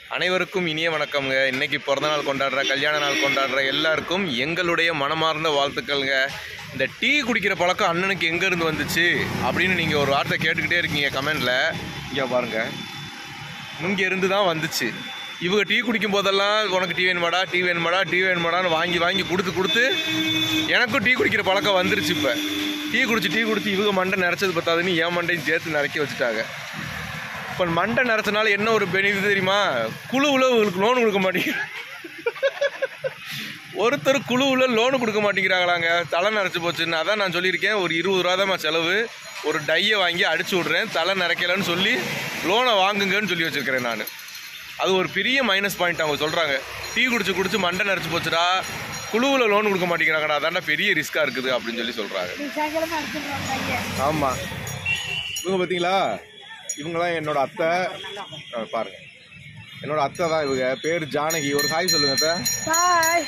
அனைவருக்கும் இனிய வணக்கம்ங்க இன்னைக்கு பிறந்த நாள் கொண்டாடுற கல்யாண நாள் கொண்டாடுற எல்லாருக்கும் எங்களுடைய மனமார்ந்த வாழ்த்துக்கள்ங்க இந்த டீ குடிக்கிற பழக்கம் அண்ணனுக்கு எங்கேருந்து வந்துச்சு அப்படின்னு நீங்கள் ஒரு வார்த்தை கேட்டுக்கிட்டே இருக்கீங்க கமெண்டில் இங்கே பாருங்க இங்கே இருந்து தான் வந்துச்சு இவங்க டீ குடிக்கும் போதெல்லாம் உனக்கு டீ வேணுமாடா டீ வேணுமாடா டீ வேணுமாடான்னு வாங்கி வாங்கி கொடுத்து கொடுத்து எனக்கும் டீ குடிக்கிற பழக்கம் வந்துருச்சு இப்போ டீ குடிச்சு டீ குடிச்சு இவங்க மண்டை நிறைச்சது பத்தாதுன்னு என் மண்டையும் சேர்த்து நிறக்கி வச்சுட்டாங்க இப்போ மண்டை நிறச்சனால என்ன ஒரு பெனிஃபிட் தெரியுமா குழுவில் உங்களுக்கு லோன் கொடுக்க மாட்டேங்கிறாங்க ஒருத்தர் குழுவில் லோனு கொடுக்க மாட்டேங்கிறாங்களாங்க தலை நிறச்சி போச்சுன்னு அதான் நான் சொல்லியிருக்கேன் ஒரு இருபது ரூபா தான் செலவு ஒரு டையை வாங்கி அடிச்சு விட்றேன் தலை நிறக்கலன்னு சொல்லி லோனை வாங்குங்கன்னு சொல்லி வச்சுருக்கிறேன் நான் அது ஒரு பெரிய மைனஸ் பாயிண்ட் அவங்க சொல்கிறாங்க டீ குடிச்சு குடிச்சு மண்டை நிறச்சி போச்சுடா குழுவில் லோன் கொடுக்க மாட்டேங்கிறாங்கடா அதான்டா பெரிய ரிஸ்க்காக இருக்குது அப்படின்னு சொல்லி சொல்கிறாங்க சாயங்காலமா அடிச்சிடுறாங்க ஐயா ஆமாம் இவங்க பார்த்தீங்களா இவங்களாம் என்னோட அத்தை ஆ, பாருங்க என்னோட அத்தை தான் இவங்க பேர் ஜானகி ஒரு ஹாய் சொல்லுங்க அத்தை பாய்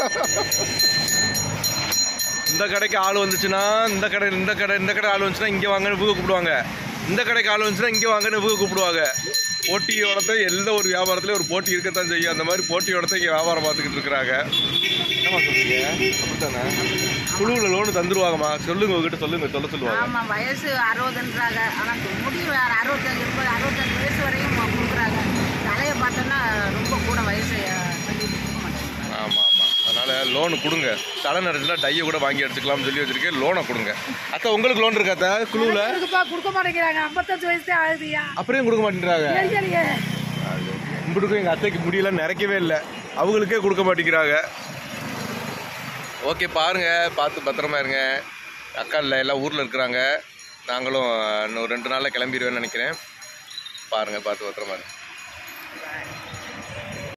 இந்த கடைக்கு ஆள் வந்துச்சுன்னா இந்த கடை இந்த கடை இந்த கடை ஆள் வந்துச்சுன்னா இங்கே வாங்கன்னு இவங்க கூப்பிடுவாங்க இந்த கடைக்கு ஆள் வந்துச்சுன்னா இங்கே வாங்கன்னு இவங்க கூப்பிடுவாங்க போட்டியோடத்த எந்த ஒரு வியாபாரத்துலையும் ஒரு போட்டி இருக்கத்தான் செய்யும் அந்த மாதிரி போட்டியோடத்த இங்கே வியாபாரம் பார்த்துக்கிட்டு இருக்கிறாங்க என்னம்மா சொல்றீங்க அப்படித்தானே குழுவில் லோனு தந்துருவாங்கம்மா சொல்லுங்க உங்ககிட்ட சொல்லுங்க சொல்ல சொல்லுவாங்க ஆமா வயசு அறுபதுன்றாங்க ஆனா முடியும் வேற அறுபத்தஞ்சு முப்பது அறுபத்தஞ்சு வயசு வரையும் கொடுக்குறாங்க தலையை பார்த்தோன்னா ரொம்ப கூட வயசு அஹ், சொல்லி கொடுக்க மாட்டாங்க ஆமாம் ஆமாம் அதனால் லோனு கொடுங்க தலை நேரத்தில் டையை கூட வாங்கி எடுத்துக்கலாம்னு சொல்லி வச்சிருக்கேன் லோனை கொடுங்க அக்கா உங்களுக்கு லோன் இருக்கா அத்தா குழுவில் இருக்குப்பா கொடுக்க மாட்டேங்கிறாங்க ஐம்பத்தஞ்சு வயசு தான் ஆகுதுயா அப்படியும் கொடுக்க மாட்டேங்கிறாங்க தெரியலையே கும்பிட்டுக்கும் எங்கள் அத்தைக்கு முடியல நிறைக்கவே இல்லை அவங்களுக்கே கொடுக்க மாட்டேங்கிறாங்க ஓகே பாருங்க பார்த்து பத்திரமா இருங்க அக்கா இல்லை எல்லாம் ஊரில் இருக்கிறாங்க நாங்களும் இன்னும் ரெண்டு நாளில் கிளம்பிடுவேன்னு நினைக்கிறேன் பாருங்கள் பார்த்து பத்திரமா இருங்க